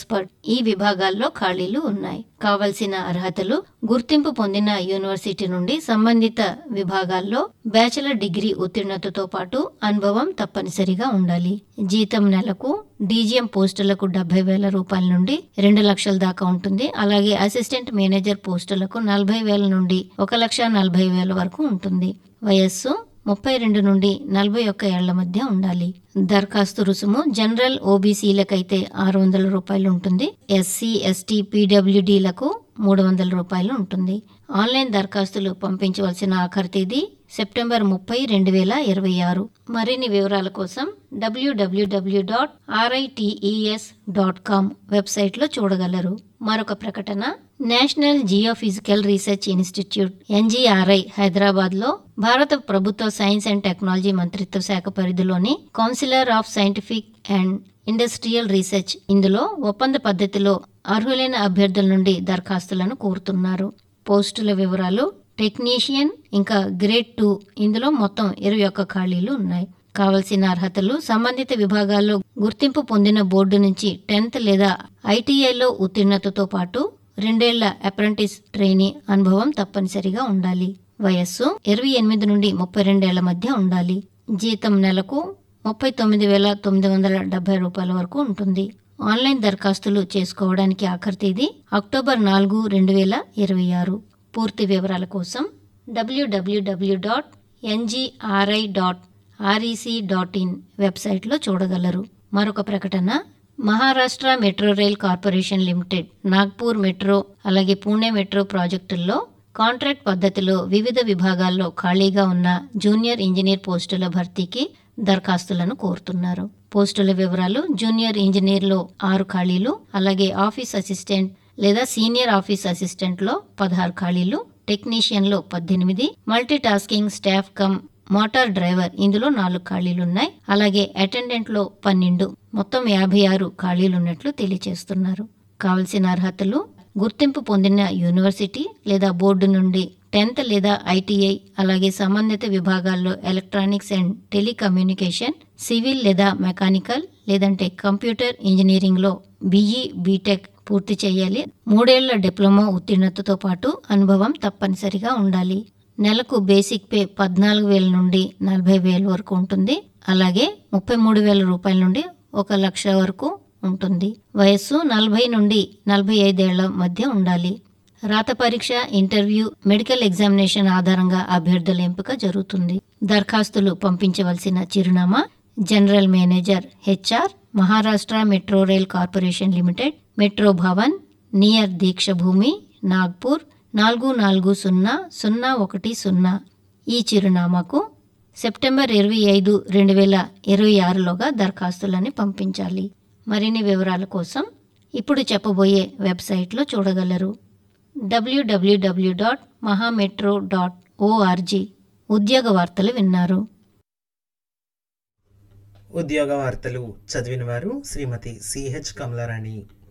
expert ఈ విభాగాల్లో ఖాళీలు ఉన్నాయి కావలసిన అర్హతలు గుర్తింపు పొందిన యూనివర్సిటీ నుండి సంబంధిత విభాగాల్లో బ్యాచిలర్ డిగ్రీ ఉత్తీర్ణతతో పాటు అనుభవం తప్పనిసరిగా ఉండాలి జీతం నెలకు డీజీఎం పోస్టులకు డెబ్బై వేల రూపాయల నుండి రెండు లక్షల దాకా ఉంటుంది అలాగే అసిస్టెంట్ మేనేజర్ పోస్టులకు నలభై వేల నుండి ఒక లక్ష నలభై వేల వరకు ఉంటుంది వయస్సు ముప్పై రెండు నుండి నలభై ఒక్క ఏళ్ల మధ్య ఉండాలి దరఖాస్తు రుసుము జనరల్ ఓబీసీలకైతే ఆరు వందల రూపాయలు ఉంటుంది ఎస్సీ ఎస్టీ పీడబ్ల్యూడీలకు మూడు వందల రూపాయలు ఉంటుంది ఆన్లైన్ దరఖాస్తులు పంపించవలసిన ఆఖరి తేదీ సెప్టెంబర్ ముప్పై రెండు వేల ఇరవై ఆరు మరిన్ని వివరాల కోసం డబ్ల్యూడబ్ల్యూడబ్ల్యూ డాట్ ఆర్ఐటిఈఎస్ డాట్ కామ్ వెబ్సైట్లో చూడగలరు మరొక ప్రకటన national geophysical research institute NGRI Hyderabad లో భారత ప్రభుత్వ సైన్స్ అండ్ టెక్నాలజీ మంత్రిత్వ శాఖ పరిధిలోని councillor of scientific and industrial research ఇందులో ఒప్పంద పద్ధతిలో అర్హులైన అభ్యర్థుల నుండి దరఖాస్తులను కోరుతున్నారు పోస్టుల వివరాలు టెక్నీషియన్ ఇంకా గ్రేడ్ టూ ఇందులో మొత్తం ఇరవై ఒక్క ఖాళీలు ఉన్నాయి కావలసిన అర్హతలు సంబంధిత విభాగాల్లో గుర్తింపు పొందిన బోర్డు నుంచి టెన్త్ లేదా ఐటీఐలో ఉత్తీర్ణతతో పాటు రెండేళ్ల అప్రెంటిస్ ట్రైనీ అనుభవం తప్పనిసరిగా ఉండాలి వయస్సు ఇరవై ఎనిమిది నుండి ముప్పై రెండేళ్ల మధ్య ఉండాలి జీతం నెలకు ముప్పై తొమ్మిది వేల తొమ్మిది వందల డెబ్బై రూపాయల వరకు ఉంటుంది ఆన్లైన్ దరఖాస్తులు చేసుకోవడానికి ఆఖరి తేదీ అక్టోబర్ నాలుగు రెండు వేల ఇరవై ఆరు పూర్తి వివరాల కోసం డబ్ల్యూడబ్ల్యూడబ్ల్యూ dot NGRI dot REC dot in వెబ్సైట్లో చూడగలరు మరొక ప్రకటన Maharashtra metro rail corporation limited Nagpur metro అలాగే పూణే మెట్రో ప్రాజెక్టుల్లో కాంట్రాక్ట్ పద్ధతిలో వివిధ విభాగాల్లో ఖాళీగా ఉన్న జూనియర్ ఇంజనీర్ పోస్టుల భర్తీకి దరఖాస్తులను కోరుతున్నారు పోస్టుల వివరాలు జూనియర్ ఇంజనీర్లో ఆరు ఖాళీలు అలాగే ఆఫీస్ అసిస్టెంట్ లేదా సీనియర్ ఆఫీస్ అసిస్టెంట్లో పదహారు ఖాళీలు టెక్నీషియన్లో పద్దెనిమిది multi tasking staff cum motor driver ఇందులో నాలుగు ఖాళీలున్నాయి అలాగే అటెండెంట్ లో పన్నెండు మొత్తం యాభై ఆరు ఖాళీలున్నట్లు తెలియజేస్తున్నారు కావలసిన అర్హతలు గుర్తింపు పొందిన యూనివర్సిటీ లేదా బోర్డు నుండి టెన్త్ లేదా ఐటీఐ అలాగే సంబంధిత విభాగాల్లో ఎలక్ట్రానిక్స్ అండ్ టెలికమ్యూనికేషన్ సివిల్ లేదా మెకానికల్ లేదంటే కంప్యూటర్ ఇంజనీరింగ్లో బీఈ బీటెక్ పూర్తి చేయాలి మూడేళ్ల డిప్లొమా ఉత్తీర్ణతతో పాటు అనుభవం తప్పనిసరిగా ఉండాలి నెలకు బేసిక్ పే పద్నాలుగు వేల నుండి నలభై వేల వరకు ఉంటుంది అలాగే ముప్పై మూడు వేల రూపాయల నుండి ఒక లక్ష వరకు ఉంటుంది వయస్సు నలభై నుండి నలభై ఐదేళ్ల మధ్య ఉండాలి రాత పరీక్ష ఇంటర్వ్యూ మెడికల్ ఎగ్జామినేషన్ ఆధారంగా అభ్యర్థుల ఎంపిక జరుగుతుంది దరఖాస్తులు పంపించవలసిన చిరునామా general manager HR Maharashtra metro rail corporation limited metro Bhavan near Deekshabhoomi Nagpur నాలుగు నాలుగు సున్నా సున్నా ఒకటి సున్నా ఈ చిరునామాకు సెప్టెంబర్ ఇరవై ఐదు రెండు వేల ఇరవై ఆరులోగా దరఖాస్తులని పంపించాలి మరిన్ని వివరాల కోసం ఇప్పుడు చెప్పబోయే వెబ్సైట్లో చూడగలరు డబ్ల్యూడబ్ల్యూడబ్ల్యూ డాట్ మహామెట్రో డాట్ ఓఆర్జీ ఉద్యోగ వార్తలు విన్నారు ఉద్యోగ వార్తలు చదివిన వారు శ్రీమతి సిహెచ్ కమలారాణి